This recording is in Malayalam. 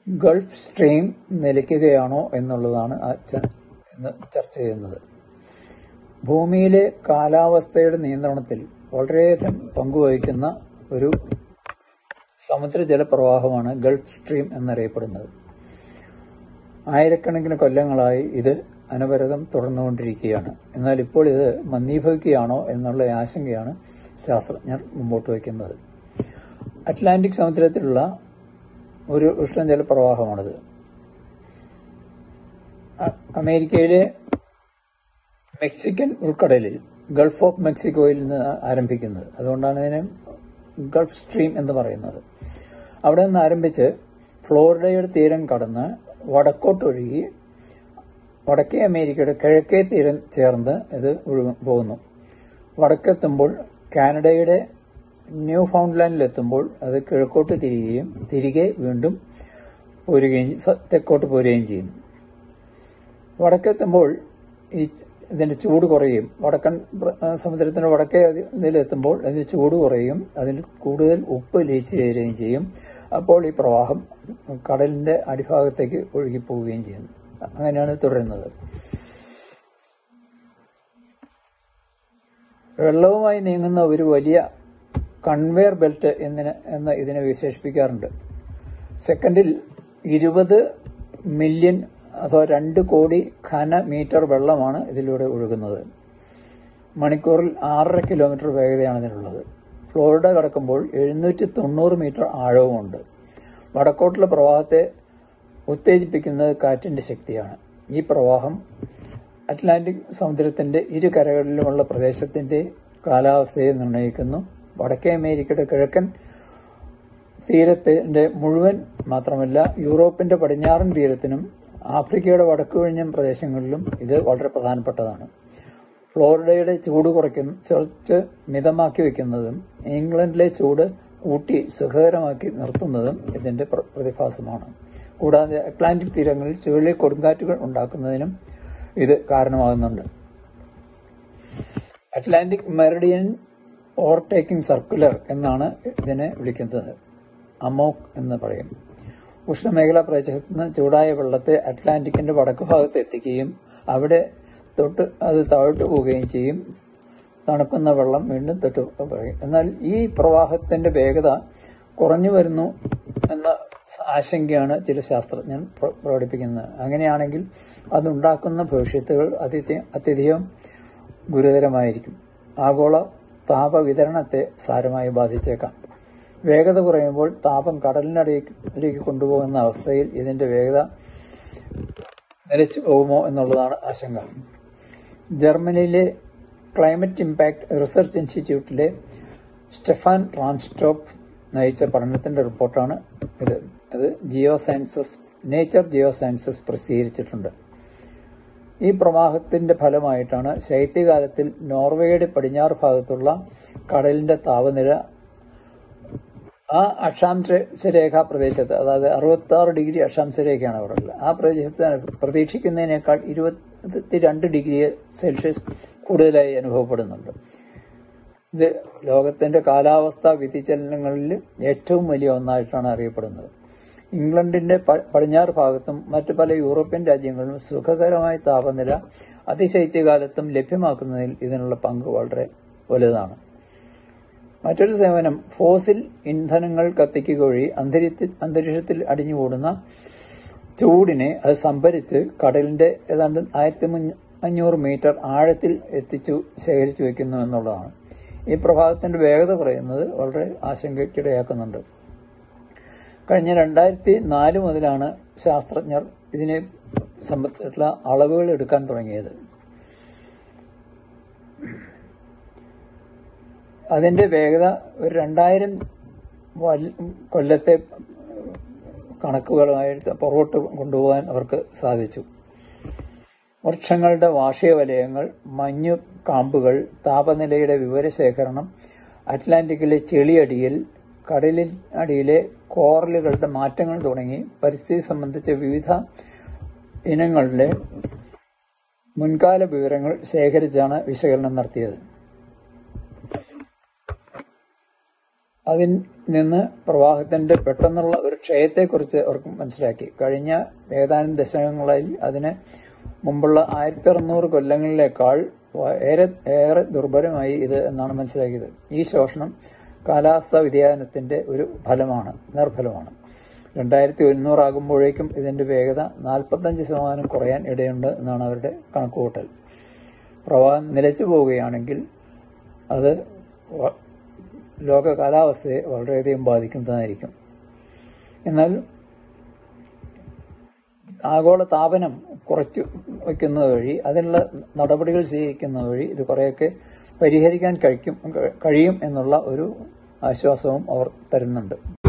ഗൾഫ് സ്ട്രീം നിലയ്ക്കുകയാണോ എന്നുള്ളതാണ് ആ ച- ഇന്ന് ചർച്ച ചെയ്യുന്നത് ഭൂമിയിലെ കാലാവസ്ഥയുടെ നിയന്ത്രണത്തിൽ വളരെയധികം പങ്കുവഹിക്കുന്ന ഒരു സമുദ്രജല പ്രവാഹമാണ് ഗൾഫ് സ്ട്രീം എന്നറിയപ്പെടുന്നത് ആയിരക്കണക്കിന് കൊല്ലങ്ങളായി ഇത് അനവരതം തുടർന്നുകൊണ്ടിരിക്കുകയാണ് എന്നാൽ ഇപ്പോൾ ഇത് മന്ദീഭവിക്കുകയാണോ എന്നുള്ള ആശങ്കയാണ് ശാസ്ത്രജ്ഞർ മുമ്പോട്ട് വയ്ക്കുന്നത് അറ്റ്ലാന്റിക് സമുദ്രത്തിലുള്ള ഒരു ഉഷ്ണജല പ്രവാഹമാണിത് അ- അമേരിക്കയിലെ മെക്സിക്കൻ ഉൾക്കടലിൽ ഗൾഫ് ഓഫ് മെക്സിക്കോയിൽ നിന്ന് ആരംഭിക്കുന്നത് അതുകൊണ്ടാണ് ഇതിനെ ഗൾഫ് സ്ട്രീം എന്ന് പറയുന്നത് അവിടെ നിന്ന് ആരംഭിച്ച് ഫ്ലോറിഡയുടെ തീരം കടന്ന് വടക്കോട്ടൊഴുകി വടക്കേ അമേരിക്കയുടെ കിഴക്കേ തീരം ചേർന്ന് ഇത് ഒഴുകും പോകുന്നു വടക്കെത്തുമ്പോൾ കാനഡയുടെ ന്യൂ ഫൗണ്ട്ലാൻഡിലെത്തുമ്പോൾ അത് കിഴക്കോട്ട് തിരികുകയും തിരികെ വീണ്ടും പോരുകയും സ- തെക്കോട്ട് പോരുകയും ചെയ്യുന്നു വടക്കെത്തുമ്പോൾ ഈ ഇതിന്റെ ചൂട് കുറയും വടക്കൻ പ്ര- ആ, സമുദ്രത്തിന്റെ വടക്കേ അതി- ഇതിലെത്തുമ്പോൾ അതിന്റെ ചൂട് കുറയും അതിന് കൂടുതൽ ഉപ്പ് ലയിച്ചു ചേരുകയും ചെയ്യും അപ്പോൾ ഈ പ്രവാഹം കടലിന്റെ അടിഭാഗത്തേക്ക് ഒഴുകിപ്പോവുകയും ചെയ്യുന്നു അങ്ങനെയാണ് തുടരുന്നത് വെള്ളവുമായി നീങ്ങുന്ന ഒരു വലിയ കൺവെയർ ബെൽറ്റ് എന്നിന് എന്ന് ഇതിനെ വിശേഷിപ്പിക്കാറുണ്ട് സെക്കൻഡിൽ ഇരുപത് മില്യൺ അഥവാ രണ്ട് കോടി ഘന മീറ്റർ വെള്ളമാണ് ഇതിലൂടെ ഒഴുകുന്നത് മണിക്കൂറിൽ ആറര കിലോമീറ്റർ വേഗതയാണ് ഇതിനുള്ളത് ഫ്ലോറിഡ കടക്കുമ്പോൾ എഴുന്നൂറ്റി തൊണ്ണൂറ് മീറ്റർ ആഴവുമുണ്ട് വടക്കോട്ടുള്ള പ്രവാഹത്തെ ഉത്തേജിപ്പിക്കുന്നത് കാറ്റിന്റെ ശക്തിയാണ് ഈ പ്രവാഹം അറ്റ്ലാന്റിക് സമുദ്രത്തിന്റെ ഇരു കരകളിലുമുള്ള പ്രദേശത്തിന്റെ കാലാവസ്ഥയെ നിർണ്ണയിക്കുന്നു വടക്കേ അമേരിക്കയുടെ കിഴക്കൻ തീരത്തിന്റെ മുഴുവൻ മാത്രമല്ല യൂറോപ്പിന്റെ പടിഞ്ഞാറൻ തീരത്തിനും ആഫ്രിക്കയുടെ വടക്കുകിഴഞ്ഞൻ പ്രദേശങ്ങളിലും ഇത് വളരെ പ്രധാനപ്പെട്ടതാണ് ഫ്ലോറിഡയുടെ ചൂട് കുറയ്ക്കുന്ന കുറച്ച് മിതമാക്കി വെക്കുന്നതും ഇംഗ്ലണ്ടിലെ ചൂട് കൂട്ടി സുഖകരമാക്കി നിർത്തുന്നതും ഇതിന്റെ പ്ര- പ്രതിഭാസമാണ് കൂടാതെ അറ്റ്ലാന്റിക് തീരങ്ങളിൽ ചുഴലി കൊടുങ്കാറ്റുകൾ ഉണ്ടാക്കുന്നതിനും ഇത് കാരണമാകുന്നുണ്ട് അറ്റ്ലാന്റിക് മെറിഡിയൻ ഓവർടേക്കിംഗ് സർക്കുലർ എന്നാണ് ഇതിനെ വിളിക്കുന്നത് അമോക് എന്ന് പറയും ഉഷ്ണമേഖലാ പ്രദേശത്ത് നിന്ന് ചൂടായ വെള്ളത്തെ അറ്റ്ലാന്റിക്കിന്റെ വടക്ക് ഭാഗത്ത് എത്തിക്കുകയും അവിടെ തൊട്ട് അത് താഴോട്ട് പോവുകയും ചെയ്യും തണുക്കുന്ന വെള്ളം വീണ്ടും തൊട്ട് പറയും എന്നാൽ ഈ പ്രവാഹത്തിന്റെ വേഗത കുറഞ്ഞു വരുന്നു എന്ന ആശങ്കയാണ് ചില ശാസ്ത്രജ്ഞർ പ്ര- പ്രകടിപ്പിക്കുന്നത് അങ്ങനെയാണെങ്കിൽ അതുണ്ടാക്കുന്ന ഭവിഷ്യത്തുകൾ അത്യധി- അത്യധികം ഗുരുതരമായിരിക്കും ആഗോള താപവിതരണത്തെ സാരമായി ബാധിച്ചേക്കാം വേഗത കുറയുമ്പോൾ താപം കടലിനടിയിലേക്ക് കൊണ്ടുപോകുന്ന അവസ്ഥയിൽ ഇതിന്റെ വേഗത നിലച്ചു പോകുമോ എന്നുള്ളതാണ് ആശങ്ക ജർമ്മനിയിലെ ക്ലൈമറ്റ് ഇമ്പാക്ട് റിസർച്ച് ഇൻസ്റ്റിറ്റ്യൂട്ടിലെ സ്റ്റെഫാൻ റാംസ്റ്റോപ്പ് നയിച്ച പഠനത്തിന്റെ റിപ്പോർട്ടാണ് ഇത് അത് geosciences nature geosciences പ്രസിദ്ധീകരിച്ചിട്ടുണ്ട് ഈ പ്രവാഹത്തിന്റെ ഫലമായിട്ടാണ് ശൈത്യകാലത്തിൽ നോർവേയുടെ പടിഞ്ഞാറ് ഭാഗത്തുള്ള കടലിന്റെ താപനില ആ അക്ഷാംശ രേഖാ പ്രദേശത്ത് അതായത് അറുപത്തി ആറ് ഡിഗ്രി അക്ഷാംശ രേഖയാണ് അവിടെ ഉള്ളത് ആ പ്രദേശത്ത് പ്രതീക്ഷിക്കുന്നതിനേക്കാൾ ഇരുപത്തിരണ്ട് ഡിഗ്രി സെൽഷ്യസ് കൂടുതലായി അനുഭവപ്പെടുന്നുണ്ട് ഇത് ലോകത്തിന്റെ കാലാവസ്ഥാ വ്യതിചലനങ്ങളിൽ ഏറ്റവും വലിയ ഒന്നായിട്ടാണ് അറിയപ്പെടുന്നത് ഇംഗ്ലണ്ടിന്റെ പ- പടിഞ്ഞാറ് ഭാഗത്തും മറ്റു പല യൂറോപ്യൻ രാജ്യങ്ങളിലും സുഖകരമായ താപനില അതിശൈത്യകാലത്തും ലഭ്യമാക്കുന്നതിൽ ഇതിനുള്ള പങ്ക് വളരെ വലുതാണ് മറ്റൊരു സേവനം ഫോസിൽ ഇന്ധനങ്ങൾ കത്തിക്കുക വഴി അന്തരീക്ഷത്തിൽ അന്തരീക്ഷത്തിൽ അടിഞ്ഞുകൂടുന്ന ചൂടിനെ അത് സംഭരിച്ച് കടലിന്റെ ഏതാണ്ട് ആയിരത്തി അഞ്ഞൂറ് മീറ്റർ ആഴത്തിൽ എത്തിച്ചു ശേഖരിച്ചു വെക്കുന്നു എന്നുള്ളതാണ് ഈ പ്രഭാതത്തിന്റെ വേഗത കുറയുന്നത് വളരെ ആശങ്കയ്ക്കിടയാക്കുന്നുണ്ട് കഴിഞ്ഞ രണ്ടായിരത്തി നാല് മുതലാണ് ശാസ്ത്രജ്ഞർ ഇതിനെ സംബന്ധിച്ചിട്ടുള്ള അളവുകൾ എടുക്കാൻ തുടങ്ങിയത് അതിന്റെ വേഗത ഒരു രണ്ടായിരം വൽ- കൊല്ലത്തെ കണക്കുകളുമായിട്ട് പുറകോട്ട് കൊണ്ടുപോകാൻ അവർക്ക് സാധിച്ചു വൃക്ഷങ്ങളുടെ വാർഷിക വലയങ്ങൾ മഞ്ഞു കാമ്പുകൾ താപനിലയുടെ വിവരശേഖരണം അറ്റ്ലാന്റിക്കിലെ ചെളിയടിയിൽ കടലിൽ അടിയിലെ കോറലുകളുടെ മാറ്റങ്ങൾ തുടങ്ങി പരിസ്ഥിതി സംബന്ധിച്ച വിവിധ ഇനങ്ങളുടെ മുൻകാല വിവരങ്ങൾ ശേഖരിച്ചാണ് വിശകലനം നടത്തിയത് അതിൽ നിന്ന് പ്രവാഹത്തിന്റെ പെട്ടെന്നുള്ള ഒരു ക്ഷയത്തെക്കുറിച്ച് അവർക്ക് മനസ്സിലാക്കി കഴിഞ്ഞ ഏതാനും ദശകങ്ങളായി അതിന് മുമ്പുള്ള ആയിരത്തി അറുന്നൂറ് കൊല്ലങ്ങളിലേക്കാൾ ഏറെ ഏറെ ദുർബലമായി ഇത് എന്നാണ് മനസ്സിലാക്കിയത് ഈ ശോഷണം കാലാവസ്ഥാ വ്യതിയാനത്തിന്റെ ഒരു ഫലമാണ് നിർഫലമാണ് രണ്ടായിരത്തി ഒരുന്നൂറാകുമ്പോഴേക്കും ഇതിന്റെ വേഗത നാൽപ്പത്തഞ്ച് ശതമാനം കുറയാൻ ഇടയുണ്ട് എന്നാണ് അവരുടെ കണക്കുകൂട്ടൽ പ്രവാഹം നിലച്ചു പോവുകയാണെങ്കിൽ അത് വ- ലോക കാലാവസ്ഥയെ വളരെയധികം ബാധിക്കുന്നതായിരിക്കും എന്നാൽ ആഗോള താപനം കുറച്ചു വയ്ക്കുന്നത് വഴി അതിനുള്ള നടപടികൾ സ്വീകരിക്കുന്നത് വഴി ഇത് കുറേയൊക്കെ പരിഹരിക്കാൻ കഴിക്കും കഴിയും എന്നുള്ള ഒരു ആശ്വാസവും അവർ തരുന്നുണ്ട്